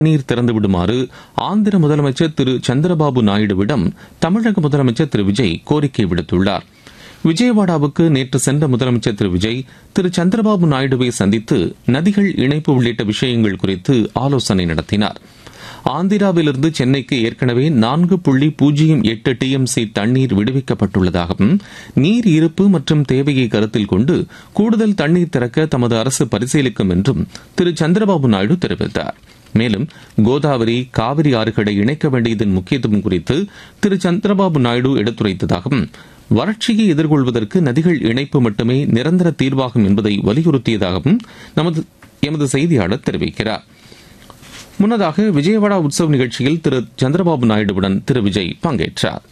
நீர் திறந்து விடுமாறு ஆந்திர முதலமைச்சர் திரு சந்திரபாபு நாயுடுவிடம் தமிழக முதலமைச்சர் திரு விஜய் கோரிக்கை விடுத்துள்ளார் விஜயவாடாவுக்கு நேற்று சென்ற முதலமைச்சர் திரு விஜய் திரு சந்திரபாபு நாயுடுவை சந்தித்து நதிகள் இணைப்பு உள்ளிட்ட விஷயங்கள் குறித்து ஆலோசனை நடத்தினார் ஆந்திராவிலிருந்து சென்னைக்கு ஏற்கனவே நான்கு புள்ளி பூஜ்ஜியம் எட்டு டிஎம்சி தண்ணீர் விடுவிக்கப்பட்டுள்ளதாகவும் நீர் இருப்பு மற்றும் தேவையை கருத்தில் கொண்டு கூடுதல் தண்ணீர் திறக்க தமது அரசு பரிசீலிக்கும் என்றும் திரு சந்திரபாபு நாயுடு தெரிவித்தார் மேலும் கோதாவரி காவிரி ஆறுகளை இணைக்க வேண்டியதன் முக்கியத்துவம் குறித்து திரு சந்திரபாபு நாயுடு எடுத்துரைத்ததாகவும் வறட்சியை எதிர்கொள்வதற்கு நதிகள் இணைப்பு மட்டுமே நிரந்தர தீர்வாகும் என்பதை வலியுறுத்தியதாகவும் நமது எமது செய்தியாளர் தெரிவிக்கிறார் முன்னதாக விஜயவாடா உற்சவ் நிகழ்ச்சியில் திரு சந்திரபாபு நாயுடுவுடன் திரு விஜய் பங்கேற்றார்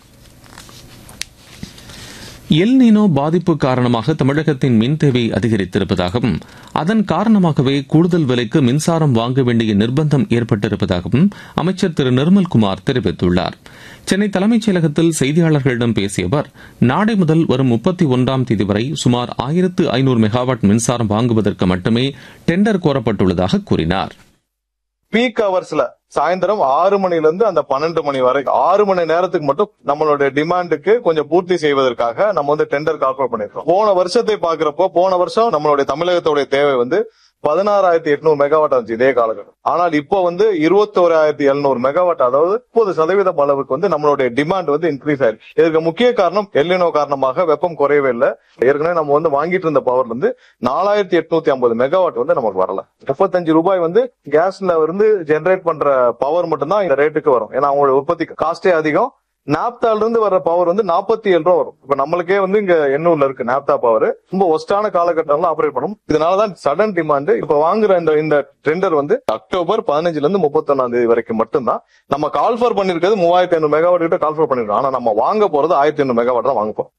எல் நீனோ பாதிப்பு காரணமாக தமிழகத்தின் மின் தேவை அதிகரித்திருப்பதாகவும் அதன் காரணமாகவே கூடுதல் விலைக்கு மின்சாரம் வாங்க வேண்டிய நிர்பந்தம் ஏற்பட்டிருப்பதாகவும் அமைச்சர் திரு நிர்மல்குமார் தெரிவித்துள்ளார் சென்னை தலைமைச் செயலகத்தில் செய்தியாளர்களிடம் பேசிய அவர் நாளை முதல் வரும் முப்பத்தி ஒன்றாம் தேதி வரை சுமார் ஆயிரத்து ஐநூறு மெகாவாட் மின்சாரம் வாங்குவதற்கு மட்டுமே டெண்டர் கோரப்பட்டுள்ளதாக கூறினார் பீக் ஹவர்ஸ்ல சாயந்தரம் ஆறு மணில இருந்து அந்த பன்னெண்டு மணி வரை ஆறு மணி நேரத்துக்கு மட்டும் நம்மளுடைய டிமாண்டுக்கு கொஞ்சம் பூர்த்தி செய்வதற்காக நம்ம வந்து டெண்டர் கால்குலேட் பண்ணிருக்கோம் போன வருஷத்தை பாக்குறப்போ போன வருஷம் நம்மளுடைய தமிழகத்துடைய தேவை வந்து பதினாறாயிரத்தி எட்நூறு மெகாவாட் இருந்துச்சு இதே காலகட்டம் ஆனால் இப்போ வந்து இருபத்தோராயிரத்தி எழுநூறு மெகாவாட் அதாவது முப்பது சதவீதம் அளவுக்கு வந்து நம்மளுடைய டிமாண்ட் வந்து இன்க்ரீஸ் ஆயிருக்கு இதற்கு முக்கிய காரணம் எல்லினோ காரணமாக வெப்பம் குறையவே இல்லை ஏற்கனவே நம்ம வந்து வாங்கிட்டு இருந்த பவர்ல இருந்து நாலாயிரத்தி எட்நூத்தி ஐம்பது மெகாவாட் வந்து நமக்கு வரல முப்பத்தஞ்சு ரூபாய் வந்து கேஸ்ல இருந்து ஜெனரேட் பண்ற பவர் மட்டும்தான் இந்த ரேட்டுக்கு வரும் ஏன்னா அவங்களோட உற்பத்தி காஸ்டே அதிகம் நாப்தால இருந்து வர பவர் வந்து நாற்பத்தி ஏழு ரூபா வரும் இப்ப நம்மளுக்கே வந்து இங்க எண்ணூர்ல இருக்கு நாப்தா பவர் ரொம்ப ஒஸ்டான காலகட்டம்ல ஆப்ரேட் பண்ணும் இதனாலதான் சடன் டிமாண்ட் இப்ப வாங்குற இந்த இந்த டெண்டர் வந்து அக்டோபர் பதினஞ்சுல இருந்து முப்பத்தொன்னாம் தேதி வரைக்கும் மட்டும்தான் நம்ம கால்ஃபர் பண்ணிருக்கிறது மூவாயிரத்தி ஐநூறு மெகாவாட் கிட்ட கால்ஃபர் பண்ணிருக்கோம் ஆனா நம்ம வாங்க போறது ஆயிரத்தி ஐநூறு மெகாவாட் தான் வாங்க போறோம்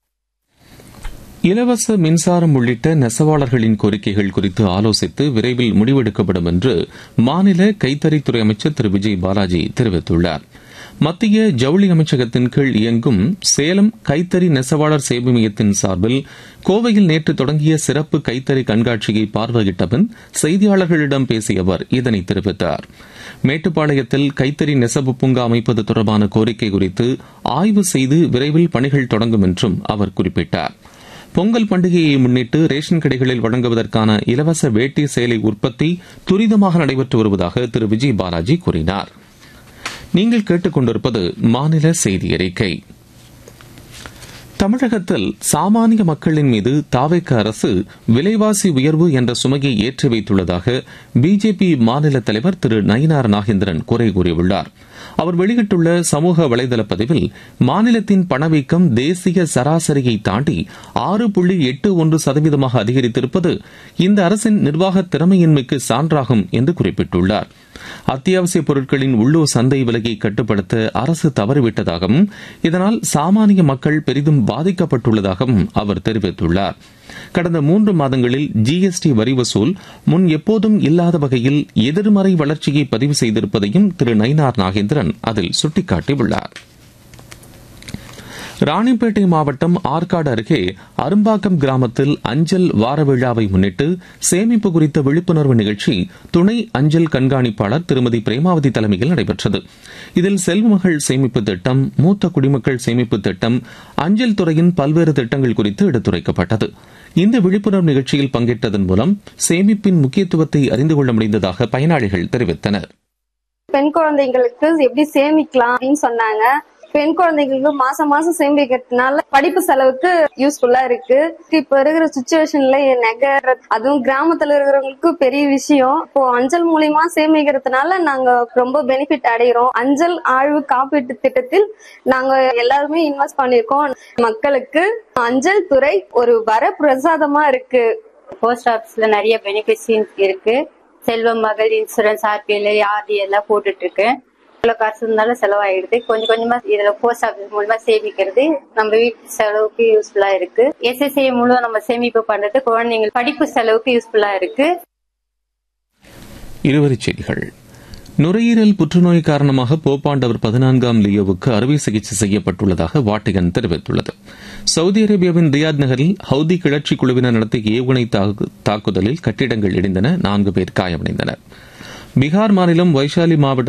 இலவச மின்சாரம் உள்ளிட்ட நெசவாளர்களின் கோரிக்கைகள் குறித்து ஆலோசித்து விரைவில் முடிவெடுக்கப்படும் என்று மாநில கைத்தறித்துறை அமைச்சர் திரு விஜய் பாலாஜி தெரிவித்துள்ளார் மத்திய ஜவுளி அமைச்சகத்தின் கீழ் இயங்கும் சேலம் கைத்தறி நெசவாளர் சேவை மையத்தின் சார்பில் கோவையில் நேற்று தொடங்கிய சிறப்பு கைத்தறி கண்காட்சியை பார்வையிட்ட பின் செய்தியாளர்களிடம் பேசிய அவர் இதனை தெரிவித்தார் மேட்டுப்பாளையத்தில் கைத்தறி நெசவு பூங்கா அமைப்பது தொடர்பான கோரிக்கை குறித்து ஆய்வு செய்து விரைவில் பணிகள் தொடங்கும் என்றும் அவர் குறிப்பிட்டார் பொங்கல் பண்டிகையை முன்னிட்டு ரேஷன் கடைகளில் வழங்குவதற்கான இலவச வேட்டி சேலை உற்பத்தி துரிதமாக நடைபெற்று வருவதாக திரு விஜய் பாலாஜி கூறினார் நீங்கள் கேட்டுக்கொண்டிருப்பது மாநில செய்தி அறிக்கை தமிழகத்தில் சாமானிய மக்களின் மீது தாவேக்க அரசு விலைவாசி உயர்வு என்ற சுமையை ஏற்றி வைத்துள்ளதாக பிஜேபி மாநில தலைவர் திரு நயினார் நாகேந்திரன் குறை கூறியுள்ளார் அவர் வெளியிட்டுள்ள சமூக வலைதள பதிவில் மாநிலத்தின் பணவீக்கம் தேசிய சராசரியை தாண்டி ஆறு புள்ளி எட்டு ஒன்று சதவீதமாக அதிகரித்திருப்பது இந்த அரசின் நிர்வாக திறமையின்மைக்கு சான்றாகும் என்று குறிப்பிட்டுள்ளார் அத்தியாவசிய பொருட்களின் உள்ளூர் சந்தை விலையை கட்டுப்படுத்த அரசு தவறிவிட்டதாகவும் இதனால் சாமானிய மக்கள் பெரிதும் பாதிக்கப்பட்டுள்ளதாகவும் அவர் தெரிவித்துள்ளார் கடந்த மூன்று மாதங்களில் ஜிஎஸ்டி வரி வசூல் முன் எப்போதும் இல்லாத வகையில் எதிர்மறை வளர்ச்சியை பதிவு செய்திருப்பதையும் திரு நயினார் நாகேந்திரன் அதில் சுட்டிக்காட்டியுள்ளார் ராணிப்பேட்டை மாவட்டம் ஆற்காடு அருகே அரும்பாக்கம் கிராமத்தில் அஞ்சல் வார விழாவை முன்னிட்டு சேமிப்பு குறித்த விழிப்புணர்வு நிகழ்ச்சி துணை அஞ்சல் கண்காணிப்பாளர் திருமதி பிரேமாவதி தலைமையில் நடைபெற்றது இதில் செல்வமகள் சேமிப்பு திட்டம் மூத்த குடிமக்கள் சேமிப்பு திட்டம் அஞ்சல் துறையின் பல்வேறு திட்டங்கள் குறித்து எடுத்துரைக்கப்பட்டது இந்த விழிப்புணர்வு நிகழ்ச்சியில் பங்கேற்றதன் மூலம் சேமிப்பின் முக்கியத்துவத்தை அறிந்து கொள்ள முடிந்ததாக பயனாளிகள் தெரிவித்தனர் பெண் குழந்தைங்களுக்கு எப்படி சேமிக்கலாம் அப்படின்னு சொன்னாங்க பெண் குழந்தைங்களுக்கு மாசம் மாசம் சேமிக்கிறதுனால படிப்பு செலவுக்கு யூஸ்ஃபுல்லா இருக்கு இப்ப இருக்கிற சுச்சுவேஷன்ல நகை அதுவும் கிராமத்துல இருக்கிறவங்களுக்கு பெரிய விஷயம் இப்போ அஞ்சல் மூலியமா சேமிக்கிறதுனால நாங்க ரொம்ப பெனிஃபிட் அடைகிறோம் அஞ்சல் ஆழ்வு காப்பீட்டு திட்டத்தில் நாங்க எல்லாருமே இன்வெஸ்ட் பண்ணிருக்கோம் மக்களுக்கு அஞ்சல் துறை ஒரு வர பிரசாதமா இருக்கு போஸ்ட் ஆபீஸ்ல நிறைய பெனிஃபிட்ஸ் இருக்கு செல்வம் மகள் இன்சூரன்ஸ் ஆர்பிஎல் ஆர்டி எல்லாம் போட்டுட்டு இருக்கேன் இவ்வளவு காசு இருந்தாலும் செலவாயிடுது கொஞ்சம் கொஞ்சமா இதுல போஸ்ட் ஆபீஸ் மூலமா சேமிக்கிறது நம்ம வீட்டு செலவுக்கு யூஸ்ஃபுல்லா இருக்கு எஸ்எஸ்ஐ மூலம் நம்ம சேமிப்பு பண்றது குழந்தைங்க படிப்பு செலவுக்கு யூஸ்ஃபுல்லா இருக்கு இருவரிச் செய்திகள் நுரையீரல் புற்றுநோய் காரணமாக போப்பாண்டவர் பதினான்காம் லியோவுக்கு அறுவை சிகிச்சை செய்யப்பட்டுள்ளதாக வாட்டிகன் தெரிவித்துள்ளது சவுதி அரேபியாவின் ரியாத் நகரில் ஹவுதி கிளர்ச்சி குழுவினர் நடத்திய ஏவுகணை தாக்குதலில் கட்டிடங்கள் இடிந்தன நான்கு பேர் காயமடைந்தனர் பீகார் மாநிலம் வைஷாலி மாவட்ட